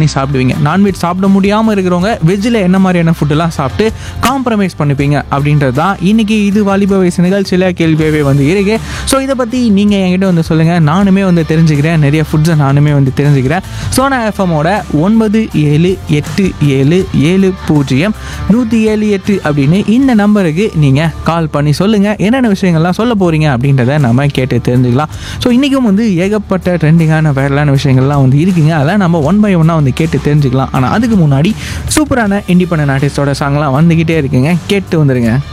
பண்ணி சாப்பிடுவீங்க நான்வெஜ் சாப்பிட முடியாமல் இருக்கிறவங்க வெஜ்ஜில் என்ன மாதிரியான ஃபுட்டெல்லாம் சாப்பிட்டு காம்ப்ரமைஸ் பண்ணிப்பீங்க அப்படின்றது தான் இன்றைக்கி இது வாலிப வயசு நிகழ்ச்சியில் கேள்வியாகவே வந்து இருக்கு ஸோ இதை பற்றி நீங்கள் என்கிட்ட வந்து சொல்லுங்கள் நானுமே வந்து தெரிஞ்சுக்கிறேன் நிறைய ஃபுட்ஸை நானுமே வந்து தெரிஞ்சுக்கிறேன் சோனா எஃப்எம்மோட ஒன்பது ஏழு எட்டு ஏழு ஏழு பூஜ்ஜியம் நூற்றி ஏழு எட்டு அப்படின்னு இந்த நம்பருக்கு நீங்கள் கால் பண்ணி சொல்லுங்கள் என்னென்ன விஷயங்கள்லாம் சொல்ல போகிறீங்க அப்படின்றத நம்ம கேட்டு தெரிஞ்சுக்கலாம் ஸோ இன்றைக்கும் வந்து ஏகப்பட்ட ட்ரெண்டிங்கான வைரலான விஷயங்கள்லாம் வந்து இருக்குங்க அதெல்லாம் நம்ம ஒன் பை ஒன்னாக வந்து கேட்டு தெரிஞ்சுக்கலாம் ஆனால் அதுக்கு முன்னாடி சூப்பரான இண்டிபெண்டன்ட் ஆர்டிஸ்டோட சாங்லாம் வந்துக்கிட்டே இருக்குங்க கேட்டு வந்துடுங்க